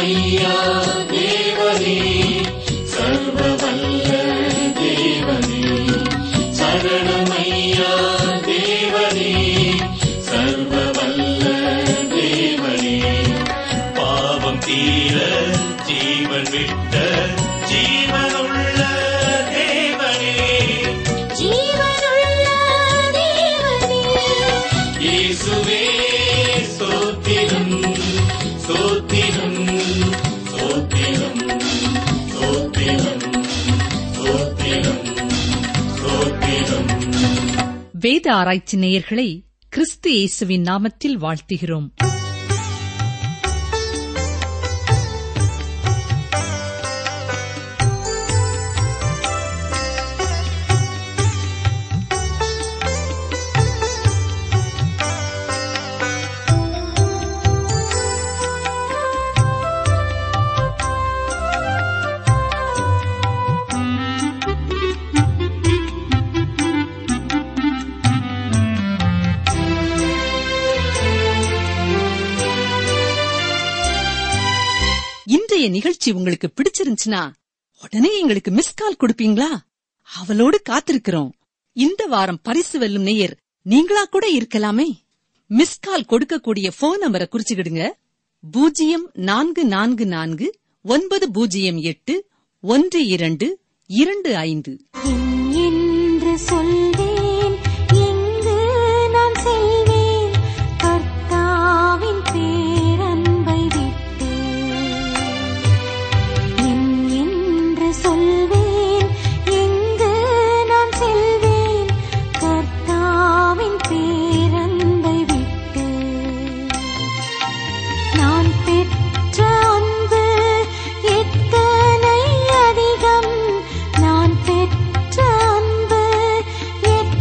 சரணமையா தேவனே சர்வ வல்ல தேவனே சரணமையா தேவனே சர்வ வல்ல தேவனே பாவம் தீர ஜீவன் விட்ட ஜீவனுள்ள தேவனே ஜீவனுள்ள தேவனே இயேசுவே ஸ்தோத்திரம் ஸ்தோத்திரம் ஸ்தோத்திரம் ஸ்தோத்திரம் ஸ்தோத்திரம் ஸ்தோத்திரம் வேத ஆராய்ச்சி நேயர்களை கிறிஸ்து இயேசுவின் நாமத்தில் வாழ்த்துகிறோம் இன்றைய நிகழ்ச்சி உங்களுக்கு பிடிச்சிருந்துச்சுன்னா உடனே எங்களுக்கு மிஸ் கால் கொடுப்பீங்களா அவளோடு காத்திருக்கிறோம் இந்த வாரம் பரிசு வெல்லும் நேயர் நீங்களா கூட இருக்கலாமே மிஸ் கால் கொடுக்கக்கூடிய போன் நம்பரை குறிச்சுக்கிடுங்க பூஜ்ஜியம் நான்கு நான்கு நான்கு ஒன்பது பூஜ்ஜியம் எட்டு ஒன்று இரண்டு இரண்டு ஐந்து என் என்று சொல்வேன் எங்கு நான் செல்வேன் கர்த்தாவின் பேரன்பை விட்டு என் என்று சொல்வேன் எங்கு நான் செல்வேன் கர்த்தாவின் பேரன்பை விட்டு நான் பெற்ற அன்பு எத்தனை அதிகம் நான் பெற்ற அன்பு எத்தனை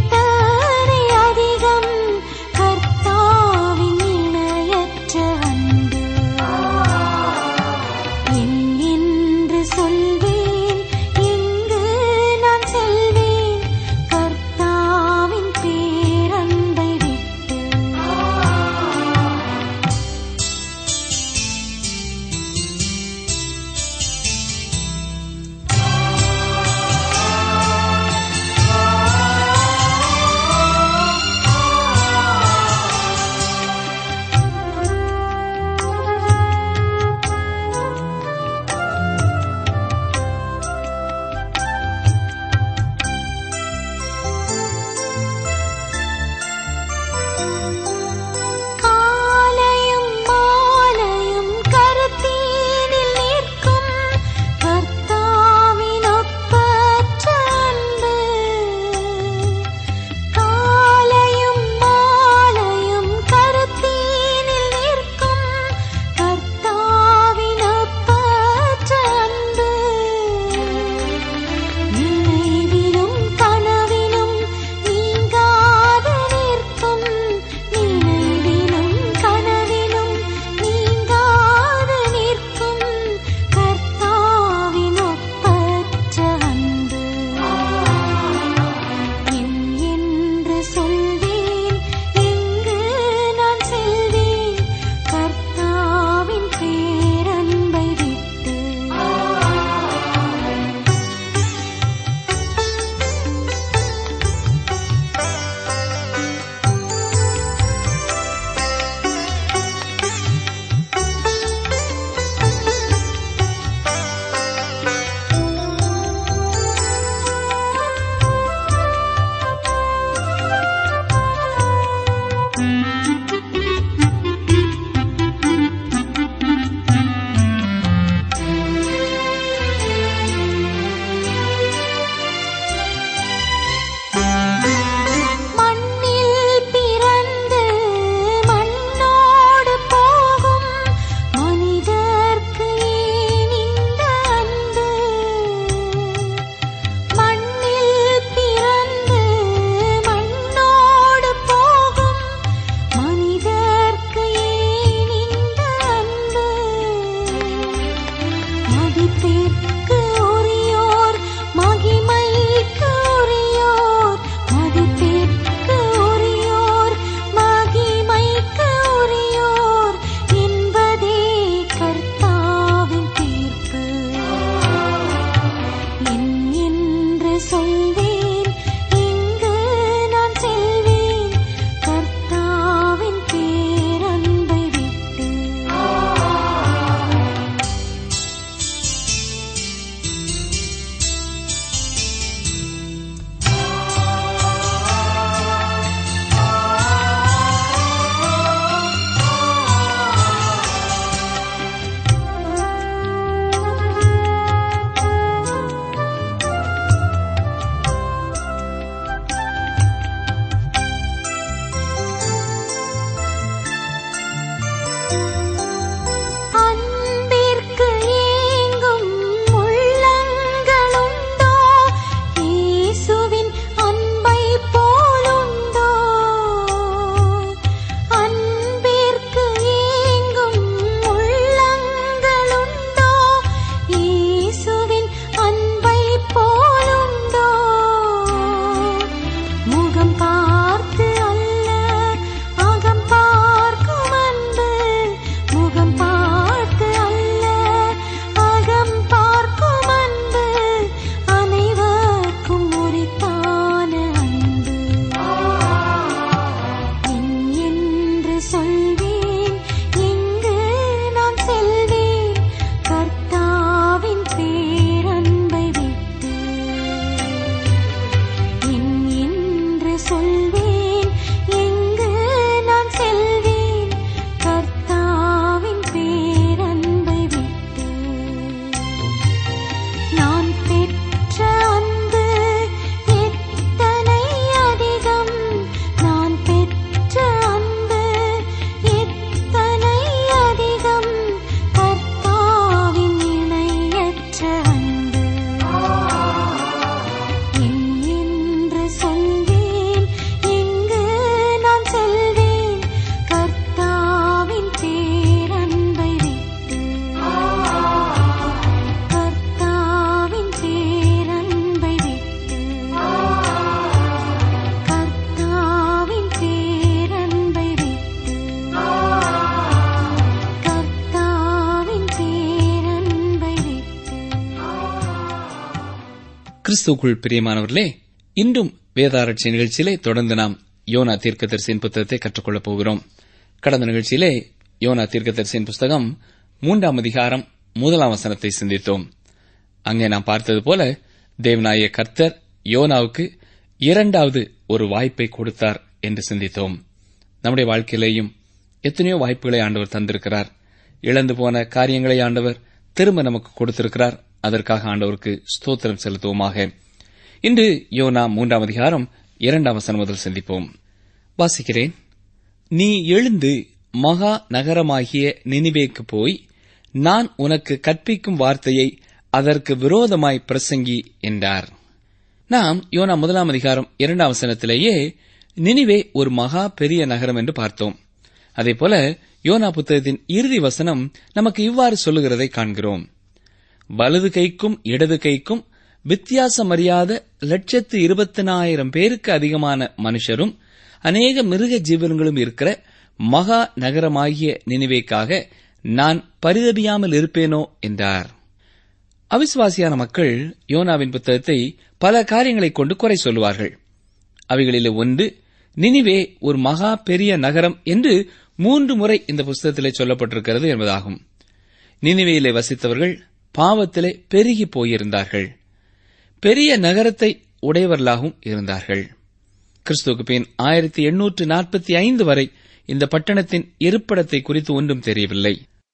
கிறிஸ்துக்குள் பிரியமானவர்களே இன்றும் வேதாராய்ச்சி நிகழ்ச்சியிலே தொடர்ந்து நாம் யோனா தீர்க்கதரிசியின் புத்தகத்தை கற்றுக்கொள்ளப் போகிறோம் கடந்த நிகழ்ச்சியிலே யோனா தீர்க்கதரிசியின் புஸ்தகம் மூன்றாம் அதிகாரம் முதலாம் வசனத்தை சிந்தித்தோம் அங்கே நாம் பார்த்தது போல தேவநாய கர்த்தர் யோனாவுக்கு இரண்டாவது ஒரு வாய்ப்பை கொடுத்தார் என்று சிந்தித்தோம் நம்முடைய வாழ்க்கையிலேயும் எத்தனையோ வாய்ப்புகளை ஆண்டவர் தந்திருக்கிறார் இழந்து போன காரியங்களை ஆண்டவர் திரும்ப நமக்கு கொடுத்திருக்கிறார் அதற்காக ஆண்டவருக்கு ஸ்தோத்திரம் செலுத்துவோமாக இன்று யோனா மூன்றாம் அதிகாரம் இரண்டாம் வசனம் முதல் சிந்திப்போம் வாசிக்கிறேன் நீ எழுந்து மகா நகரமாகிய நினிவேக்கு போய் நான் உனக்கு கற்பிக்கும் வார்த்தையை அதற்கு விரோதமாய் பிரசங்கி என்றார் நாம் யோனா முதலாம் அதிகாரம் இரண்டாம் வசனத்திலேயே நினிவே ஒரு மகா பெரிய நகரம் என்று பார்த்தோம் அதேபோல யோனா புத்தகத்தின் இறுதி வசனம் நமக்கு இவ்வாறு சொல்லுகிறதை காண்கிறோம் வலது கைக்கும் இடது கைக்கும் வித்தியாசம் அறியாத லட்சத்து இருபத்தினாயிரம் பேருக்கு அதிகமான மனுஷரும் அநேக மிருக ஜீவன்களும் இருக்கிற மகா நகரமாகிய நினைவேக்காக நான் பரிதபியாமல் இருப்பேனோ என்றார் அவிசுவாசியான மக்கள் யோனாவின் புத்தகத்தை பல காரியங்களைக் கொண்டு குறை சொல்லுவார்கள் அவைகளிலே ஒன்று நினிவே ஒரு மகா பெரிய நகரம் என்று மூன்று முறை இந்த புஸ்தகத்திலே சொல்லப்பட்டிருக்கிறது என்பதாகும் நினிவேயிலே வசித்தவர்கள் பாவத்திலே பெருகி போயிருந்தார்கள் பெரிய நகரத்தை உடையவர்களாகவும் இருந்தார்கள் கிறிஸ்துவுக்கு பின் ஆயிரத்தி எண்ணூற்று நாற்பத்தி ஐந்து வரை இந்த பட்டணத்தின் இருப்பிடத்தை குறித்து ஒன்றும் தெரியவில்லை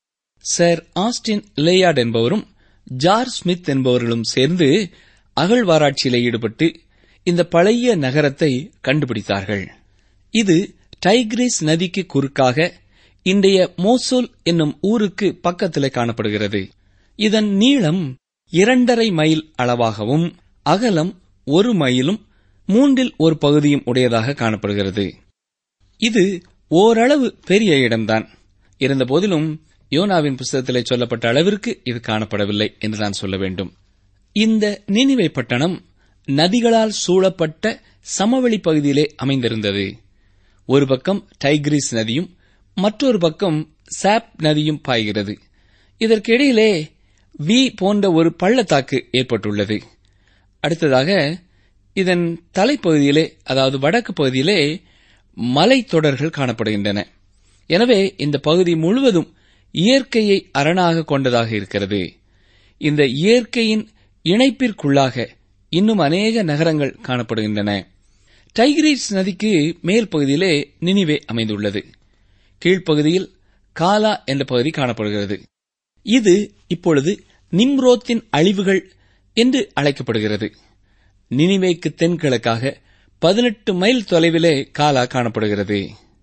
சர் ஆஸ்டின் லேயார்ட் என்பவரும் ஜார்ஜ் ஸ்மித் என்பவர்களும் சேர்ந்து அகழ்வாராய்ச்சியிலே ஈடுபட்டு இந்த பழைய நகரத்தை கண்டுபிடித்தார்கள் இது டைக்ரிஸ் நதிக்கு குறுக்காக இன்றைய மோசூல் என்னும் ஊருக்கு பக்கத்திலே காணப்படுகிறது இதன் நீளம் இரண்டரை மைல் அளவாகவும் அகலம் ஒரு மைலும் மூன்றில் ஒரு பகுதியும் உடையதாக காணப்படுகிறது இது ஓரளவு பெரிய இடம்தான் இருந்தபோதிலும் யோனாவின் புஸ்தகத்திலே சொல்லப்பட்ட அளவிற்கு இது காணப்படவில்லை என்று நான் சொல்ல வேண்டும் இந்த நினிவை பட்டணம் நதிகளால் சூழப்பட்ட சமவெளி பகுதியிலே அமைந்திருந்தது ஒரு பக்கம் டைக்ரிஸ் நதியும் மற்றொரு பக்கம் சாப் நதியும் பாய்கிறது இதற்கிடையிலே வி போன்ற ஒரு பள்ளத்தாக்கு ஏற்பட்டுள்ளது அடுத்ததாக இதன் தலைப்பகுதியிலே அதாவது வடக்கு பகுதியிலே மலைத்தொடர்கள் காணப்படுகின்றன எனவே இந்த பகுதி முழுவதும் இயற்கையை அரணாக கொண்டதாக இருக்கிறது இந்த இயற்கையின் இணைப்பிற்குள்ளாக இன்னும் அநேக நகரங்கள் காணப்படுகின்றன டைகிரிஸ் நதிக்கு மேல் பகுதியிலே நினிவே அமைந்துள்ளது கீழ்ப்பகுதியில் காலா என்ற பகுதி காணப்படுகிறது இது இப்பொழுது நிம்ரோத்தின் அழிவுகள் என்று அழைக்கப்படுகிறது நினிவேக்கு தென்கிழக்காக பதினெட்டு மைல் தொலைவிலே காலா காணப்படுகிறது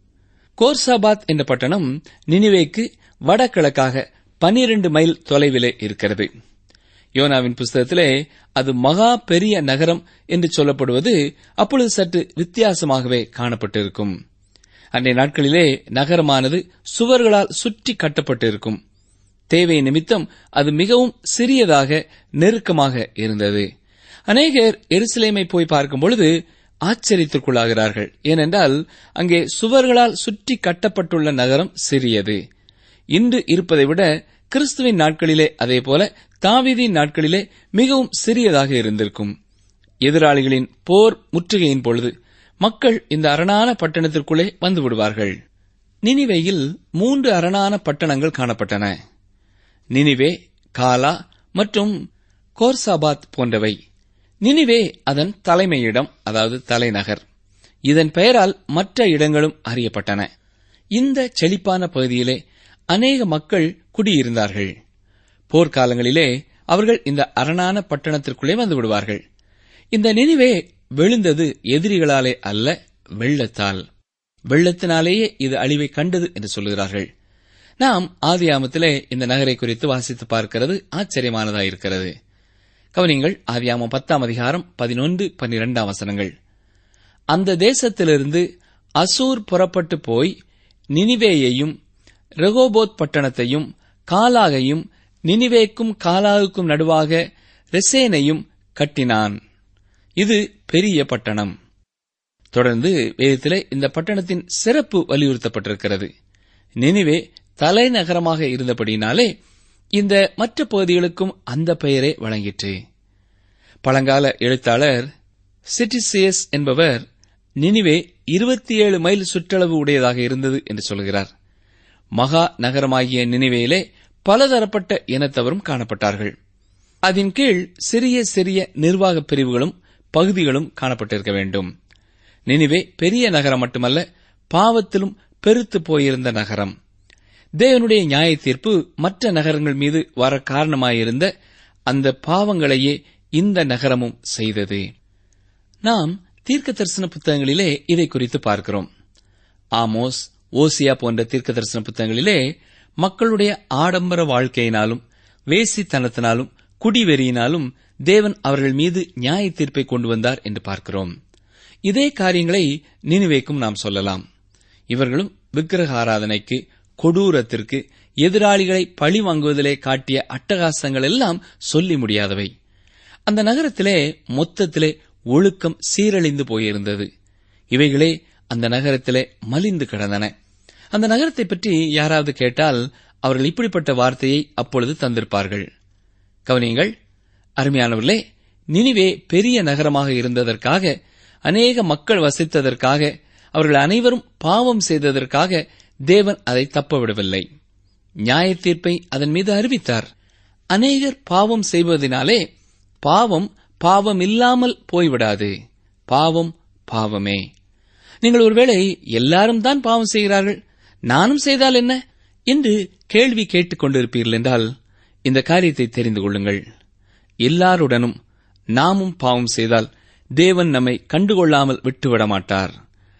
கோர்சாபாத் என்ற பட்டணம் நினிவேக்கு வடகிழக்காக பனிரண்டு மைல் தொலைவிலே இருக்கிறது யோனாவின் புஸ்தகத்திலே அது மகா பெரிய நகரம் என்று சொல்லப்படுவது அப்பொழுது சற்று வித்தியாசமாகவே காணப்பட்டிருக்கும் அன்றைய நாட்களிலே நகரமானது சுவர்களால் சுற்றி கட்டப்பட்டிருக்கும் தேவை நிமித்தம் அது மிகவும் சிறியதாக நெருக்கமாக இருந்தது அநேகர் எருசலேமை போய் பார்க்கும் பொழுது ஆச்சரியத்திற்குள்ளாகிறார்கள் ஏனென்றால் அங்கே சுவர்களால் சுற்றி கட்டப்பட்டுள்ள நகரம் சிறியது இன்று இருப்பதை விட கிறிஸ்துவின் நாட்களிலே அதேபோல தாவீதின் நாட்களிலே மிகவும் சிறியதாக இருந்திருக்கும் எதிராளிகளின் போர் முற்றுகையின் பொழுது மக்கள் இந்த அரணான பட்டணத்திற்குள்ளே வந்து விடுவார்கள் நினிவேயில் மூன்று அரணான பட்டணங்கள் காணப்பட்டன நினிவே காலா மற்றும் கோர்சாபாத் போன்றவை நினிவே அதன் தலைமையிடம் அதாவது தலைநகர் இதன் பெயரால் மற்ற இடங்களும் அறியப்பட்டன இந்த செழிப்பான பகுதியிலே அநேக மக்கள் குடியிருந்தார்கள் போர்க்காலங்களிலே அவர்கள் இந்த அரணான பட்டணத்திற்குள்ளே வந்து விடுவார்கள் இந்த நினைவே விழுந்தது எதிரிகளாலே அல்ல வெள்ளத்தால் வெள்ளத்தினாலேயே இது அழிவை கண்டது என்று சொல்லுகிறார்கள் நாம் ஆதியாமத்திலே இந்த நகரை குறித்து வாசித்து பார்க்கிறது ஆச்சரியமானதாயிருக்கிறது கவனிங்கள் ஆதியாமம் பத்தாம் அதிகாரம் பதினொன்று பன்னிரெண்டாம் வசனங்கள் அந்த தேசத்திலிருந்து அசூர் புறப்பட்டு போய் நினிவேயையும் ரெகோபோத் பட்டணத்தையும் காலாகையும் நினிவேக்கும் காலாகுக்கும் நடுவாக ரெசேனையும் கட்டினான் இது பெரிய பட்டணம் தொடர்ந்து வேதத்திலே இந்த பட்டணத்தின் சிறப்பு வலியுறுத்தப்பட்டிருக்கிறது நினிவே தலைநகரமாக இருந்தபடியினாலே இந்த மற்ற பகுதிகளுக்கும் அந்த பெயரே வழங்கிற்று பழங்கால எழுத்தாளர் சிட்டிசியஸ் என்பவர் நினிவே இருபத்தி ஏழு மைல் சுற்றளவு உடையதாக இருந்தது என்று சொல்கிறார் மகா நகரமாகிய நினிவேயிலே பலதரப்பட்ட இனத்தவரும் காணப்பட்டார்கள் அதன் கீழ் சிறிய சிறிய நிர்வாக பிரிவுகளும் பகுதிகளும் காணப்பட்டிருக்க வேண்டும் நினிவே பெரிய நகரம் மட்டுமல்ல பாவத்திலும் பெருத்து போயிருந்த நகரம் தேவனுடைய நியாய தீர்ப்பு மற்ற நகரங்கள் மீது வர காரணமாயிருந்த அந்த பாவங்களையே இந்த நகரமும் செய்தது நாம் தீர்க்க தரிசன புத்தகங்களிலே இதை குறித்து பார்க்கிறோம் ஆமோஸ் ஓசியா போன்ற தீர்க்க தரிசன புத்தகங்களிலே மக்களுடைய ஆடம்பர வாழ்க்கையினாலும் வேசித்தனத்தினாலும் குடிவெறியினாலும் தேவன் அவர்கள் மீது நியாய தீர்ப்பை கொண்டு வந்தார் என்று பார்க்கிறோம் இதே காரியங்களை நினைவேக்கும் நாம் சொல்லலாம் இவர்களும் விக்கிரக ஆராதனைக்கு கொடூரத்திற்கு எதிராளிகளை பழி வாங்குவதிலே காட்டிய அட்டகாசங்கள் எல்லாம் சொல்லி முடியாதவை அந்த நகரத்திலே மொத்தத்திலே ஒழுக்கம் சீரழிந்து போயிருந்தது இவைகளே அந்த நகரத்திலே மலிந்து கிடந்தன அந்த நகரத்தை பற்றி யாராவது கேட்டால் அவர்கள் இப்படிப்பட்ட வார்த்தையை அப்பொழுது தந்திருப்பார்கள் கவனியங்கள் அருமையானவர்களே நினிவே பெரிய நகரமாக இருந்ததற்காக அநேக மக்கள் வசித்ததற்காக அவர்கள் அனைவரும் பாவம் செய்ததற்காக தேவன் அதை தப்பவிடவில்லை நியாய தீர்ப்பை அதன் மீது அறிவித்தார் அநேகர் பாவம் செய்வதனாலே பாவம் பாவம் இல்லாமல் போய்விடாது பாவம் பாவமே நீங்கள் ஒருவேளை எல்லாரும் தான் பாவம் செய்கிறார்கள் நானும் செய்தால் என்ன என்று கேள்வி கேட்டுக் கொண்டிருப்பீர்கள் என்றால் இந்த காரியத்தை தெரிந்து கொள்ளுங்கள் எல்லாருடனும் நாமும் பாவம் செய்தால் தேவன் நம்மை கண்டுகொள்ளாமல் விட்டுவிட மாட்டார்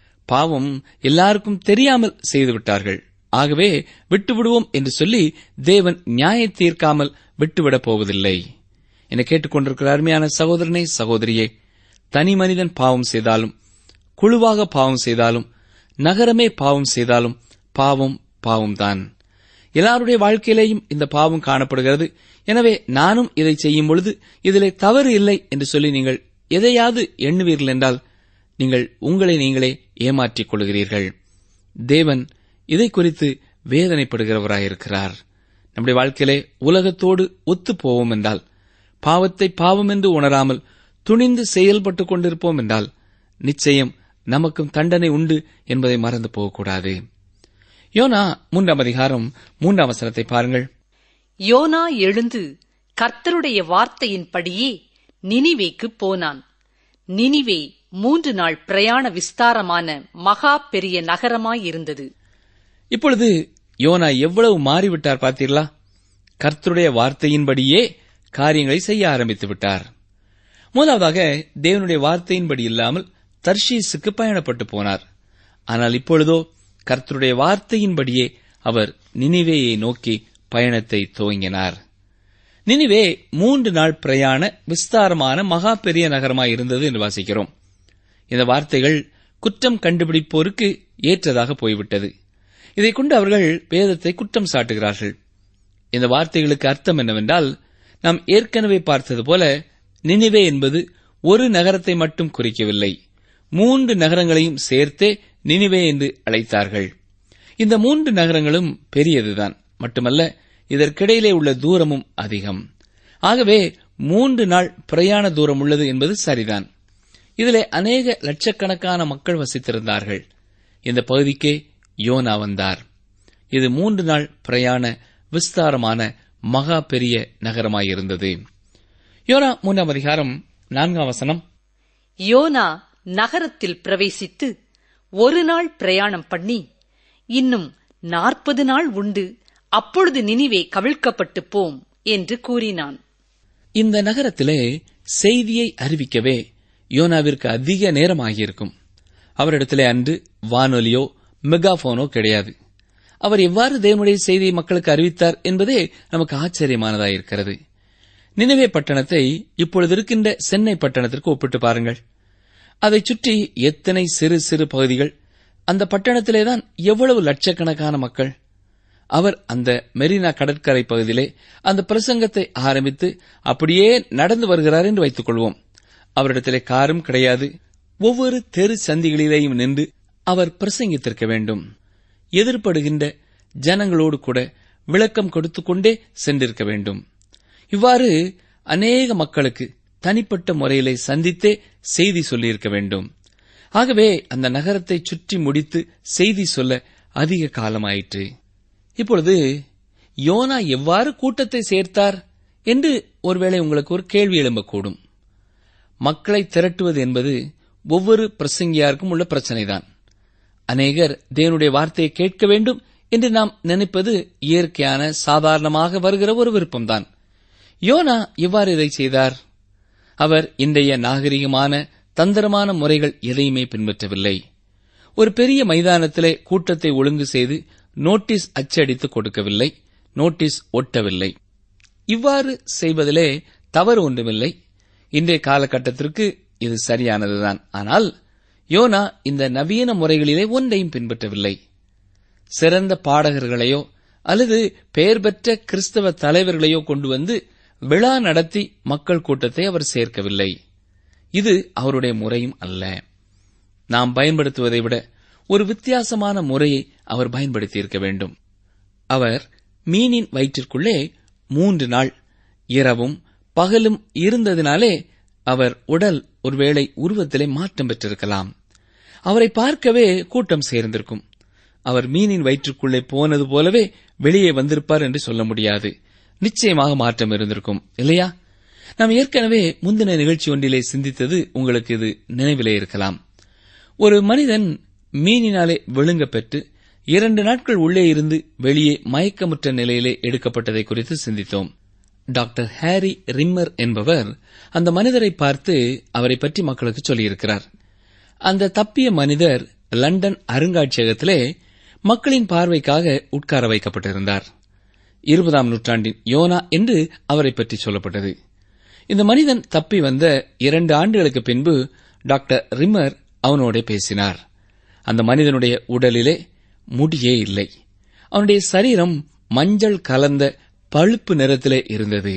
பாவம் எல்லாருக்கும் தெரியாமல் செய்துவிட்டார்கள் ஆகவே விட்டுவிடுவோம் என்று சொல்லி தேவன் நியாய தீர்க்காமல் விட்டுவிடப் போவதில்லை என கேட்டுக்கொண்டிருக்கிற அருமையான சகோதரனே சகோதரியே தனி மனிதன் பாவம் செய்தாலும் குழுவாக பாவம் செய்தாலும் நகரமே பாவம் செய்தாலும் பாவம் பாவம்தான் எல்லாருடைய வாழ்க்கையிலேயும் இந்த பாவம் காணப்படுகிறது எனவே நானும் இதை செய்யும் பொழுது இதிலே தவறு இல்லை என்று சொல்லி நீங்கள் எதையாவது எண்ணுவீர்கள் என்றால் நீங்கள் உங்களை நீங்களே ஏமாற்றிக் கொள்கிறீர்கள் தேவன் இதை குறித்து வேதனைப்படுகிறவராயிருக்கிறார் நம்முடைய வாழ்க்கையிலே உலகத்தோடு ஒத்துப் போவோம் என்றால் பாவத்தை பாவம் என்று உணராமல் துணிந்து செயல்பட்டுக் கொண்டிருப்போம் என்றால் நிச்சயம் நமக்கும் தண்டனை உண்டு என்பதை மறந்து போகக்கூடாது யோனா மூன்றாம் அதிகாரம் மூன்றாம் வசனத்தை பாருங்கள் யோனா எழுந்து கர்த்தருடைய வார்த்தையின்படியே நினிவேக்கு போனான் நினிவே மூன்று நாள் பிரயாண விஸ்தாரமான மகா பெரிய நகரமாயிருந்தது இப்பொழுது யோனா எவ்வளவு மாறிவிட்டார் பார்த்தீர்களா கர்த்தருடைய வார்த்தையின்படியே காரியங்களை செய்ய ஆரம்பித்து விட்டார் முதலாவதாக தேவனுடைய வார்த்தையின்படி இல்லாமல் தர்ஷீஸுக்கு பயணப்பட்டு போனார் ஆனால் இப்பொழுதோ கர்த்தருடைய வார்த்தையின்படியே அவர் நினிவேயை நோக்கி பயணத்தை துவங்கினார் நினிவே மூன்று நாள் பிரயாண விஸ்தாரமான மகா பெரிய நகரமாய் இருந்தது என்று வாசிக்கிறோம் இந்த வார்த்தைகள் குற்றம் கண்டுபிடிப்போருக்கு ஏற்றதாக போய்விட்டது இதை கொண்டு அவர்கள் வேதத்தை குற்றம் சாட்டுகிறார்கள் இந்த வார்த்தைகளுக்கு அர்த்தம் என்னவென்றால் நாம் ஏற்கனவே பார்த்தது போல நினிவே என்பது ஒரு நகரத்தை மட்டும் குறிக்கவில்லை மூன்று நகரங்களையும் சேர்த்தே நினிவே என்று அழைத்தார்கள் இந்த மூன்று நகரங்களும் பெரியதுதான் மட்டுமல்ல இதற்கிடையிலே உள்ள தூரமும் அதிகம் ஆகவே மூன்று நாள் பிரயாண தூரம் உள்ளது என்பது சரிதான் இதிலே அநேக லட்சக்கணக்கான மக்கள் வசித்திருந்தார்கள் இந்த பகுதிக்கே யோனா வந்தார் இது மூன்று நாள் பிரயாண விஸ்தாரமான மகா பெரிய நகரமாயிருந்தது யோனா மூன்றாம் அதிகாரம் நான்காம் வசனம் யோனா நகரத்தில் பிரவேசித்து ஒரு நாள் பிரயாணம் பண்ணி இன்னும் நாற்பது நாள் உண்டு அப்பொழுது நினிவே கவிழ்க்கப்பட்டு போம் என்று கூறினான் இந்த நகரத்திலே செய்தியை அறிவிக்கவே யோனாவிற்கு அதிக நேரம் ஆகியிருக்கும் அவரிடத்திலே அன்று வானொலியோ மெகாபோனோ கிடையாது அவர் எவ்வாறு தேவனுடைய செய்தியை மக்களுக்கு அறிவித்தார் என்பதே நமக்கு ஆச்சரியமானதாயிருக்கிறது நினைவே பட்டணத்தை இப்பொழுது இருக்கின்ற சென்னை பட்டணத்திற்கு ஒப்பிட்டு பாருங்கள் அதைச் சுற்றி எத்தனை சிறு சிறு பகுதிகள் அந்த பட்டணத்திலேதான் எவ்வளவு லட்சக்கணக்கான மக்கள் அவர் அந்த மெரினா கடற்கரை பகுதியிலே அந்த பிரசங்கத்தை ஆரம்பித்து அப்படியே நடந்து வருகிறார் என்று வைத்துக் கொள்வோம் அவரிடத்திலே காரும் கிடையாது ஒவ்வொரு தெரு சந்திகளிலேயும் நின்று அவர் பிரசங்கித்திருக்க வேண்டும் எதிர்ப்படுகின்ற ஜனங்களோடு கூட விளக்கம் கொடுத்துக் கொண்டே சென்றிருக்க வேண்டும் இவ்வாறு அநேக மக்களுக்கு தனிப்பட்ட முறையிலே சந்தித்தே செய்தி சொல்லியிருக்க வேண்டும் ஆகவே அந்த நகரத்தை சுற்றி முடித்து செய்தி சொல்ல அதிக காலமாயிற்று இப்பொழுது யோனா எவ்வாறு கூட்டத்தை சேர்த்தார் என்று ஒருவேளை உங்களுக்கு ஒரு கேள்வி எழும்பக்கூடும் மக்களை திரட்டுவது என்பது ஒவ்வொரு பிரசங்கியாருக்கும் உள்ள பிரச்சனைதான் அநேகர் தேவனுடைய வார்த்தையை கேட்க வேண்டும் என்று நாம் நினைப்பது இயற்கையான சாதாரணமாக வருகிற ஒரு விருப்பம்தான் யோனா எவ்வாறு இதை செய்தார் அவர் இன்றைய நாகரிகமான தந்திரமான முறைகள் எதையுமே பின்பற்றவில்லை ஒரு பெரிய மைதானத்திலே கூட்டத்தை ஒழுங்கு செய்து நோட்டீஸ் அச்சடித்து கொடுக்கவில்லை நோட்டீஸ் ஒட்டவில்லை இவ்வாறு செய்வதிலே தவறு ஒன்றுமில்லை இன்றைய காலகட்டத்திற்கு இது சரியானதுதான் ஆனால் யோனா இந்த நவீன முறைகளிலே ஒன்றையும் பின்பற்றவில்லை சிறந்த பாடகர்களையோ அல்லது பெயர் பெற்ற கிறிஸ்தவ தலைவர்களையோ கொண்டு வந்து விழா நடத்தி மக்கள் கூட்டத்தை அவர் சேர்க்கவில்லை இது அவருடைய முறையும் அல்ல நாம் பயன்படுத்துவதை விட ஒரு வித்தியாசமான முறையை அவர் பயன்படுத்தியிருக்க வேண்டும் அவர் மீனின் வயிற்றிற்குள்ளே மூன்று நாள் இரவும் பகலும் இருந்ததினாலே அவர் உடல் ஒருவேளை உருவத்திலே மாற்றம் பெற்றிருக்கலாம் அவரை பார்க்கவே கூட்டம் சேர்ந்திருக்கும் அவர் மீனின் வயிற்றுக்குள்ளே போனது போலவே வெளியே வந்திருப்பார் என்று சொல்ல முடியாது நிச்சயமாக மாற்றம் இருந்திருக்கும் இல்லையா நாம் ஏற்கனவே முந்தின நிகழ்ச்சி ஒன்றிலே சிந்தித்தது உங்களுக்கு இது நினைவிலே இருக்கலாம் ஒரு மனிதன் மீனினாலே விழுங்க பெற்று இரண்டு நாட்கள் உள்ளே இருந்து வெளியே மயக்கமுற்ற நிலையிலே எடுக்கப்பட்டதை குறித்து சிந்தித்தோம் டாக்டர் ஹாரி ரிம்மர் என்பவர் அந்த மனிதரை பார்த்து அவரை பற்றி மக்களுக்கு சொல்லியிருக்கிறார் அந்த தப்பிய மனிதர் லண்டன் அருங்காட்சியகத்திலே மக்களின் பார்வைக்காக உட்கார வைக்கப்பட்டிருந்தார் இருபதாம் நூற்றாண்டின் யோனா என்று அவரை பற்றி சொல்லப்பட்டது இந்த மனிதன் தப்பி வந்த இரண்டு ஆண்டுகளுக்கு பின்பு டாக்டர் ரிம்மர் அவனோட பேசினார் அந்த மனிதனுடைய உடலிலே முடியே இல்லை அவனுடைய சரீரம் மஞ்சள் கலந்த பழுப்பு நிறத்திலே இருந்தது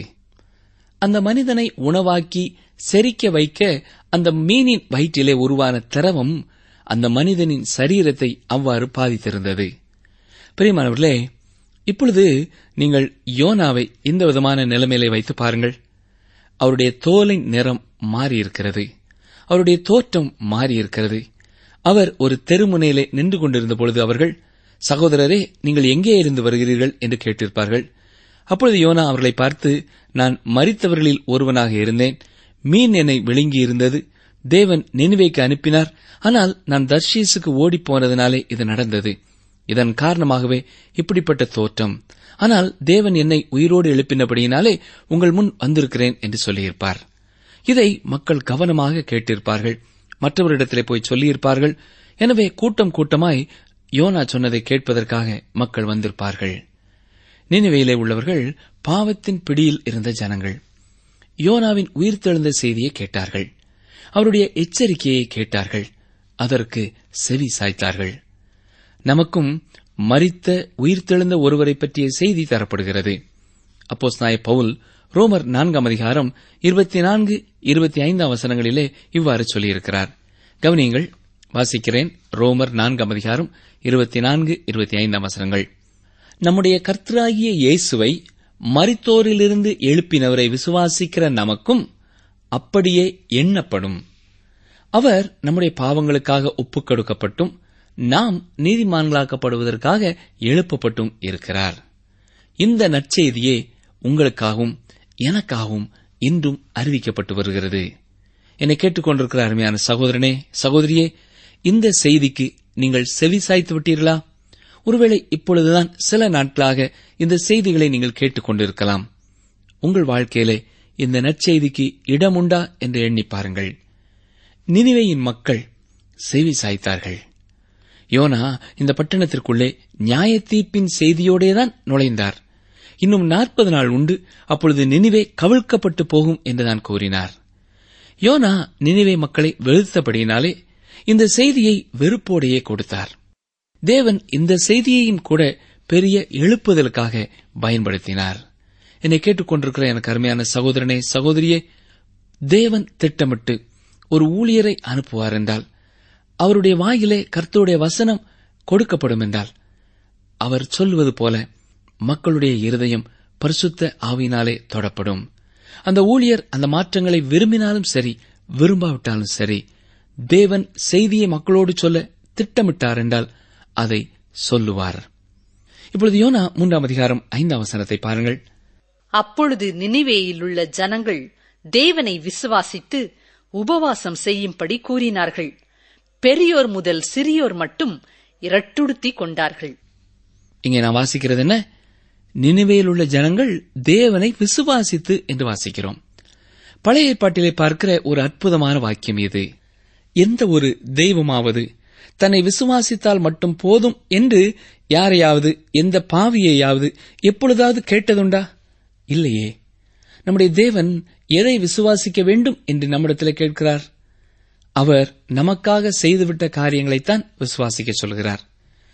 அந்த மனிதனை உணவாக்கி செரிக்க வைக்க அந்த மீனின் வயிற்றிலே உருவான திரவம் அந்த மனிதனின் சரீரத்தை அவ்வாறு பாதித்திருந்தது பிரியமானவர்களே இப்பொழுது நீங்கள் யோனாவை இந்த விதமான நிலைமையிலே வைத்து பாருங்கள் அவருடைய தோலின் நிறம் மாறியிருக்கிறது அவருடைய தோற்றம் மாறியிருக்கிறது அவர் ஒரு தெருமுனையிலே நின்று கொண்டிருந்த பொழுது அவர்கள் சகோதரரே நீங்கள் எங்கே இருந்து வருகிறீர்கள் என்று கேட்டிருப்பார்கள் அப்பொழுது யோனா அவர்களை பார்த்து நான் மரித்தவர்களில் ஒருவனாக இருந்தேன் மீன் என்னை விழுங்கி இருந்தது தேவன் நினைவைக்கு அனுப்பினார் ஆனால் நான் தர்ஷீஸுக்கு ஓடிப் போனதினாலே இது நடந்தது இதன் காரணமாகவே இப்படிப்பட்ட தோற்றம் ஆனால் தேவன் என்னை உயிரோடு எழுப்பினபடியினாலே உங்கள் முன் வந்திருக்கிறேன் என்று சொல்லியிருப்பார் இதை மக்கள் கவனமாக கேட்டிருப்பார்கள் மற்றவரிடத்திலே போய் சொல்லியிருப்பார்கள் எனவே கூட்டம் கூட்டமாய் யோனா சொன்னதை கேட்பதற்காக மக்கள் வந்திருப்பார்கள் நினைவையிலே உள்ளவர்கள் பாவத்தின் பிடியில் இருந்த ஜனங்கள் யோனாவின் உயிர்த்தெழுந்த செய்தியை கேட்டார்கள் அவருடைய எச்சரிக்கையை கேட்டார்கள் அதற்கு செவி சாய்த்தார்கள் நமக்கும் மரித்த உயிர்த்தெழுந்த ஒருவரை பற்றிய செய்தி தரப்படுகிறது அப்போஸ் நாய பவுல் ரோமர் நான்காம் அதிகாரம் இருபத்தி நான்கு இருபத்தி ஐந்தாம் வசனங்களிலே இவ்வாறு சொல்லியிருக்கிறார் கவனியங்கள் வாசிக்கிறேன் ரோமர் நான்காம் அதிகாரம் இருபத்தி நான்கு இருபத்தி ஐந்தாம் வசனங்கள் நம்முடைய கர்த்தராகிய இயேசுவை மரித்தோரிலிருந்து எழுப்பினவரை விசுவாசிக்கிற நமக்கும் அப்படியே எண்ணப்படும் அவர் நம்முடைய பாவங்களுக்காக ஒப்புக் கொடுக்கப்பட்டும் நாம் நீதிமான்களாக்கப்படுவதற்காக எழுப்பப்பட்டும் இருக்கிறார் இந்த நற்செய்தியே உங்களுக்காகவும் எனக்காகவும் இன்றும் அறிவிக்கப்பட்டு வருகிறது என்னை கேட்டுக்கொண்டிருக்கிற அருமையான சகோதரனே சகோதரியே இந்த செய்திக்கு நீங்கள் செவி சாய்த்து விட்டீர்களா ஒருவேளை இப்பொழுதுதான் சில நாட்களாக இந்த செய்திகளை நீங்கள் கேட்டுக்கொண்டிருக்கலாம் உங்கள் வாழ்க்கையிலே இந்த நற்செய்திக்கு இடமுண்டா என்று எண்ணி பாருங்கள் நினிவேயின் மக்கள் செவி சாய்த்தார்கள் யோனா இந்த பட்டணத்திற்குள்ளே நியாய தீர்ப்பின் செய்தியோடேதான் நுழைந்தார் இன்னும் நாற்பது நாள் உண்டு அப்பொழுது நினிவே கவிழ்க்கப்பட்டு போகும் என்றுதான் கூறினார் யோனா நினிவே மக்களை வெறுத்தபடியினாலே இந்த செய்தியை வெறுப்போடையே கொடுத்தார் தேவன் இந்த செய்தியையும் கூட பெரிய எழுப்புதலுக்காக பயன்படுத்தினார் என்னை கேட்டுக்கொண்டிருக்கிற எனக்கு அருமையான சகோதரனே சகோதரியே தேவன் திட்டமிட்டு ஒரு ஊழியரை அனுப்புவார் என்றால் அவருடைய வாயிலே கர்த்தருடைய வசனம் கொடுக்கப்படும் என்றால் அவர் சொல்வது போல மக்களுடைய இருதயம் பரிசுத்த ஆவினாலே தொடப்படும் அந்த ஊழியர் அந்த மாற்றங்களை விரும்பினாலும் சரி விரும்பாவிட்டாலும் சரி தேவன் செய்தியை மக்களோடு சொல்ல திட்டமிட்டார் என்றால் அதை சொல்லுவார் இப்பொழுது யோனா மூன்றாம் அதிகாரம் ஐந்தாம் வசனத்தை பாருங்கள் அப்பொழுது நினிவேயில் உள்ள ஜனங்கள் தேவனை விசுவாசித்து உபவாசம் செய்யும்படி கூறினார்கள் பெரியோர் முதல் சிறியோர் மட்டும் இரட்டுடுத்திக் கொண்டார்கள் இங்கே நான் வாசிக்கிறது என்ன நினைவையில் உள்ள ஜனங்கள் தேவனை விசுவாசித்து என்று வாசிக்கிறோம் பழைய ஏற்பாட்டிலே பார்க்கிற ஒரு அற்புதமான வாக்கியம் இது எந்த ஒரு தெய்வமாவது தன்னை விசுவாசித்தால் மட்டும் போதும் என்று யாரையாவது எந்த பாவியையாவது எப்பொழுதாவது கேட்டதுண்டா இல்லையே நம்முடைய தேவன் எதை விசுவாசிக்க வேண்டும் என்று நம்மிடத்தில் கேட்கிறார் அவர் நமக்காக செய்துவிட்ட காரியங்களைத்தான் விசுவாசிக்க சொல்கிறார்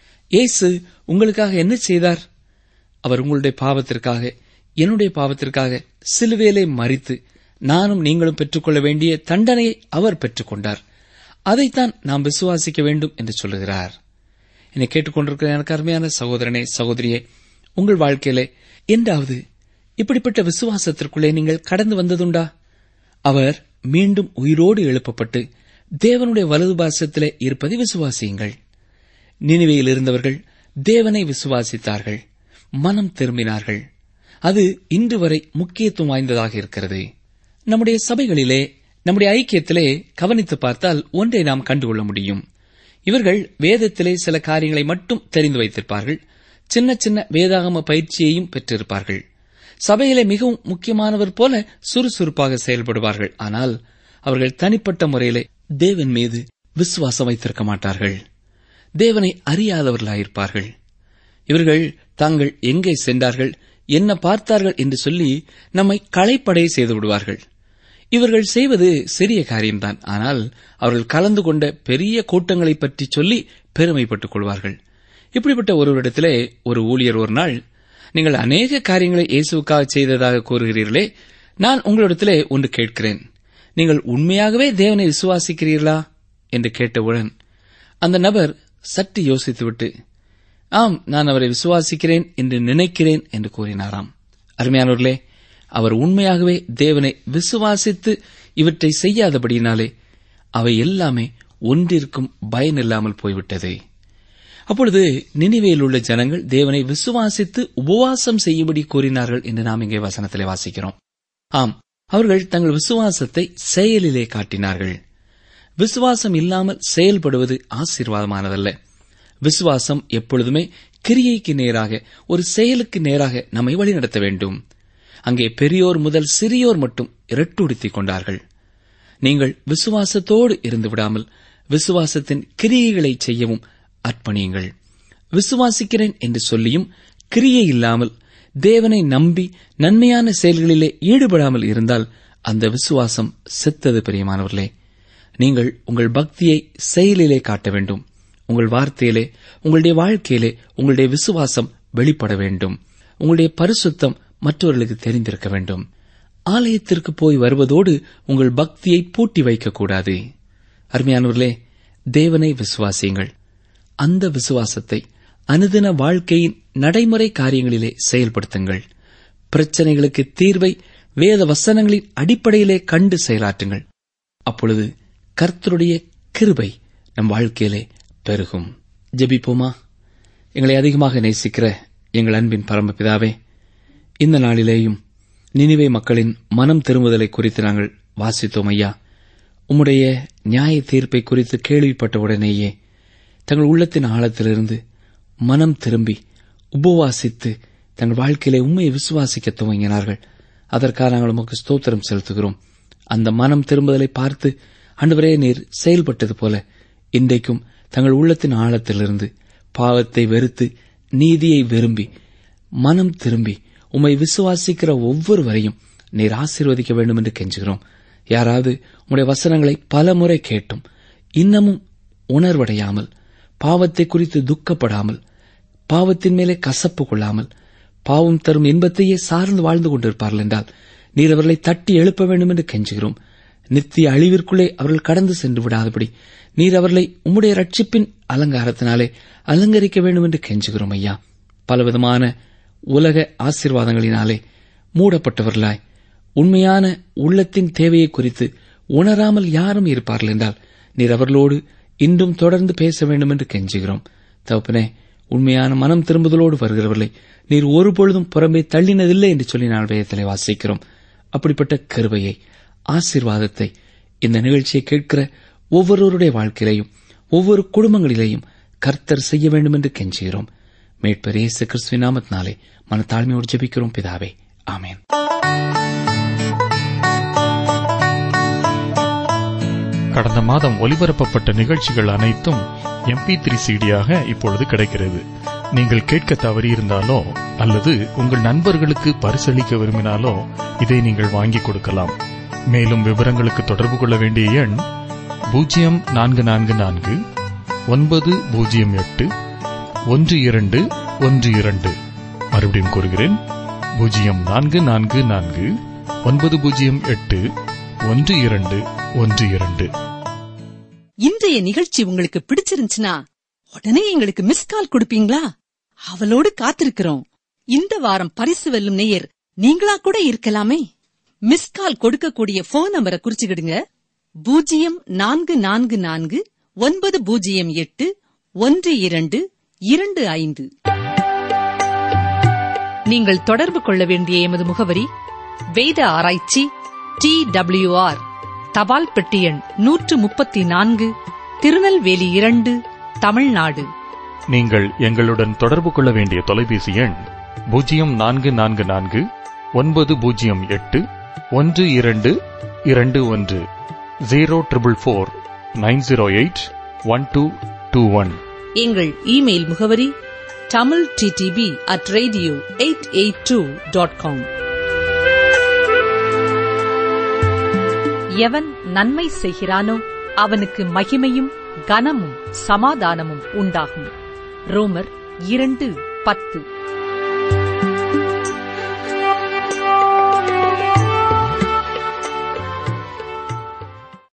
இயேசு உங்களுக்காக என்ன செய்தார் அவர் உங்களுடைய பாவத்திற்காக என்னுடைய பாவத்திற்காக சிலுவேலை மறித்து நானும் நீங்களும் பெற்றுக்கொள்ள வேண்டிய தண்டனையை அவர் பெற்றுக்கொண்டார் அதைத்தான் நாம் விசுவாசிக்க வேண்டும் என்று சொல்லுகிறார் என்னை கேட்டுக்கொண்டிருக்கிற எனக்கு அருமையான சகோதரனே சகோதரியே உங்கள் வாழ்க்கையிலே என்றாவது இப்படிப்பட்ட விசுவாசத்திற்குள்ளே நீங்கள் கடந்து வந்ததுண்டா அவர் மீண்டும் உயிரோடு எழுப்பப்பட்டு தேவனுடைய வலது பாசத்திலே இருப்பதை விசுவாசியுங்கள் நினைவையில் இருந்தவர்கள் தேவனை விசுவாசித்தார்கள் மனம் திரும்பினார்கள் அது இன்று வரை முக்கியத்துவம் வாய்ந்ததாக இருக்கிறது நம்முடைய சபைகளிலே நம்முடைய ஐக்கியத்திலே கவனித்து பார்த்தால் ஒன்றை நாம் கண்டுகொள்ள முடியும் இவர்கள் வேதத்திலே சில காரியங்களை மட்டும் தெரிந்து வைத்திருப்பார்கள் சின்ன சின்ன வேதாகம பயிற்சியையும் பெற்றிருப்பார்கள் சபையிலே மிகவும் முக்கியமானவர் போல சுறுசுறுப்பாக செயல்படுவார்கள் ஆனால் அவர்கள் தனிப்பட்ட முறையிலே தேவன் மீது விசுவாசம் வைத்திருக்க மாட்டார்கள் தேவனை அறியாதவர்களாயிருப்பார்கள் இவர்கள் தாங்கள் எங்கே சென்றார்கள் என்ன பார்த்தார்கள் என்று சொல்லி நம்மை களைப்படைய செய்து விடுவார்கள் இவர்கள் செய்வது சிறிய காரியம்தான் ஆனால் அவர்கள் கலந்து கொண்ட பெரிய கூட்டங்களை பற்றி சொல்லி பெருமைப்பட்டுக் கொள்வார்கள் இப்படிப்பட்ட ஒருவரிடத்திலே ஒரு ஊழியர் ஒரு நாள் நீங்கள் அநேக காரியங்களை இயேசுவுக்காக செய்ததாக கூறுகிறீர்களே நான் உங்களிடத்திலே ஒன்று கேட்கிறேன் நீங்கள் உண்மையாகவே தேவனை விசுவாசிக்கிறீர்களா என்று கேட்டவுடன் அந்த நபர் சற்று யோசித்துவிட்டு ஆம் நான் அவரை விசுவாசிக்கிறேன் என்று நினைக்கிறேன் என்று கூறினாராம் அருமையானவர்களே அவர் உண்மையாகவே தேவனை விசுவாசித்து இவற்றை செய்யாதபடியினாலே அவை எல்லாமே ஒன்றிற்கும் பயனில்லாமல் போய்விட்டது அப்பொழுது நினைவேல் உள்ள ஜனங்கள் தேவனை விசுவாசித்து உபவாசம் செய்யும்படி கூறினார்கள் என்று நாம் இங்கே வசனத்திலே வாசிக்கிறோம் ஆம் அவர்கள் தங்கள் விசுவாசத்தை செயலிலே காட்டினார்கள் விசுவாசம் இல்லாமல் செயல்படுவது ஆசீர்வாதமானதல்ல விசுவாசம் எப்பொழுதுமே கிரியைக்கு நேராக ஒரு செயலுக்கு நேராக நம்மை வழிநடத்த வேண்டும் அங்கே பெரியோர் முதல் சிறியோர் மட்டும் இரட்டுடுத்திக் கொண்டார்கள் நீங்கள் விசுவாசத்தோடு இருந்து விடாமல் விசுவாசத்தின் கிரியைகளை செய்யவும் அர்ப்பணியுங்கள் விசுவாசிக்கிறேன் என்று சொல்லியும் கிரியை இல்லாமல் தேவனை நம்பி நன்மையான செயல்களிலே ஈடுபடாமல் இருந்தால் அந்த விசுவாசம் செத்தது பிரியமானவர்களே நீங்கள் உங்கள் பக்தியை செயலிலே காட்ட வேண்டும் உங்கள் வார்த்தையிலே உங்களுடைய வாழ்க்கையிலே உங்களுடைய விசுவாசம் வெளிப்பட வேண்டும் உங்களுடைய பரிசுத்தம் மற்றவர்களுக்கு தெரிந்திருக்க வேண்டும் ஆலயத்திற்கு போய் வருவதோடு உங்கள் பக்தியை பூட்டி வைக்கக்கூடாது அருமையானவர்களே தேவனை விசுவாசியுங்கள் அந்த விசுவாசத்தை அனுதின வாழ்க்கையின் நடைமுறை காரியங்களிலே செயல்படுத்துங்கள் பிரச்சனைகளுக்கு தீர்வை வேத வசனங்களின் அடிப்படையிலே கண்டு செயலாற்றுங்கள் அப்பொழுது கர்த்தருடைய கிருபை நம் வாழ்க்கையிலே பெருகும் ஜெபிப்போமா எங்களை அதிகமாக நேசிக்கிற எங்கள் அன்பின் பரமபிதாவே இந்த நாளிலேயும் நினிவே மக்களின் மனம் திரும்புதலை குறித்து நாங்கள் வாசித்தோம் ஐயா உம்முடைய நியாய தீர்ப்பை குறித்து கேள்விப்பட்ட உடனேயே தங்கள் உள்ளத்தின் ஆழத்திலிருந்து மனம் திரும்பி உபவாசித்து தங்கள் வாழ்க்கையிலே உண்மையை விசுவாசிக்க துவங்கினார்கள் அதற்காக நாங்கள் உமக்கு ஸ்தோத்திரம் செலுத்துகிறோம் அந்த மனம் திரும்புதலை பார்த்து அன்றுவரே நீர் செயல்பட்டது போல இன்றைக்கும் தங்கள் உள்ளத்தின் ஆழத்திலிருந்து பாவத்தை வெறுத்து நீதியை விரும்பி மனம் திரும்பி உம்மை விசுவாசிக்கிற ஒவ்வொருவரையும் நீர் ஆசீர்வதிக்க வேண்டும் என்று கெஞ்சுகிறோம் யாராவது உம்முடைய வசனங்களை பல முறை கேட்டும் இன்னமும் உணர்வடையாமல் பாவத்தை குறித்து துக்கப்படாமல் பாவத்தின் மேலே கசப்பு கொள்ளாமல் பாவம் தரும் இன்பத்தையே சார்ந்து வாழ்ந்து கொண்டிருப்பார்கள் என்றால் நீர் அவர்களை தட்டி எழுப்ப வேண்டும் என்று கெஞ்சுகிறோம் நித்திய அழிவிற்குள்ளே அவர்கள் கடந்து சென்று விடாதபடி நீர் அவர்களை உம்முடைய ரட்சிப்பின் அலங்காரத்தினாலே அலங்கரிக்க வேண்டும் என்று கெஞ்சுகிறோம் ஐயா பலவிதமான உலக ஆசீர்வாதங்களினாலே மூடப்பட்டவர்களாய் உண்மையான உள்ளத்தின் தேவையை குறித்து உணராமல் யாரும் இருப்பார்கள் என்றால் நீர் அவர்களோடு இன்றும் தொடர்ந்து பேச வேண்டும் என்று கெஞ்சுகிறோம் தகப்பனே உண்மையான மனம் திரும்புதலோடு வருகிறவர்களை நீர் ஒருபொழுதும் புறம்பே தள்ளினதில்லை என்று சொல்லி நாள் வேதத்திலே வாசிக்கிறோம் அப்படிப்பட்ட கருவையை ஆசீர்வாதத்தை இந்த நிகழ்ச்சியை கேட்கிற ஒவ்வொருவருடைய வாழ்க்கையிலையும் ஒவ்வொரு குடும்பங்களிலேயும் கர்த்தர் செய்ய வேண்டும் என்று கெஞ்சுகிறோம் மேட்பர் இயேசு கிறிஸ்துவின் நாமத்தினாலே மனத்தாழ்மையோடு ஜெபிக்கிறோம் பிதாவே ஆமென் கடந்த மாதம் ஒலிபரப்பப்பட்ட நிகழ்ச்சிகள் அனைத்தும் எம்பி த்ரீ சிடியாக இப்பொழுது கிடைக்கிறது நீங்கள் கேட்க தவறியிருந்தாலோ அல்லது உங்கள் நண்பர்களுக்கு பரிசளிக்க விரும்பினாலோ இதை நீங்கள் வாங்கிக் கொடுக்கலாம் மேலும் விவரங்களுக்கு தொடர்பு கொள்ள வேண்டிய எண் பூஜ்ஜியம் நான்கு நான்கு நான்கு ஒன்பது பூஜ்ஜியம் எட்டு ஒன்று இரண்டு ஒன்று இரண்டு மறுபடியும் கூறுகிறேன் பூஜ்ஜியம் நான்கு நான்கு நான்கு ஒன்பது பூஜ்ஜியம் எட்டு ஒன்று இரண்டு ஒன்று இரண்டு இன்றைய நிகழ்ச்சி உங்களுக்கு பிடிச்சிருந்துச்சுன்னா உடனே எங்களுக்கு மிஸ் கால் கொடுப்பீங்களா அவளோடு காத்திருக்கிறோம் இந்த வாரம் பரிசு வெல்லும் நேயர் நீங்களா கூட இருக்கலாமே மிஸ் கால் கொடுக்கக்கூடிய போன் நம்பரை குறிச்சுக்கிடுங்க பூஜ்ஜியம் நான்கு நான்கு நான்கு ஒன்பது பூஜ்ஜியம் எட்டு ஒன்று இரண்டு இரண்டு ஐந்து நீங்கள் தொடர்பு கொள்ள வேண்டிய எமது முகவரி வேத ஆராய்ச்சி டி டபிள்யூஆர் தபால் பெட்டி எண் நூற்று முப்பத்தி நான்கு திருநெல்வேலி இரண்டு தமிழ்நாடு நீங்கள் எங்களுடன் தொடர்பு கொள்ள வேண்டிய தொலைபேசி எண் பூஜ்ஜியம் நான்கு நான்கு நான்கு ஒன்பது பூஜ்ஜியம் எட்டு ஒன்று இரண்டு இரண்டு ஒன்று zero triple four nine zero eight one two two one எங்கள் இமெயில் முகவரி Tamil DDP at radio eight eight two dot com எவன் நன்மை செய்கிறானோ அவனுக்கு மகிமையும் கனமும் சமாதானமும் உண்டாகும் ரோமர் இரண்டு பத்து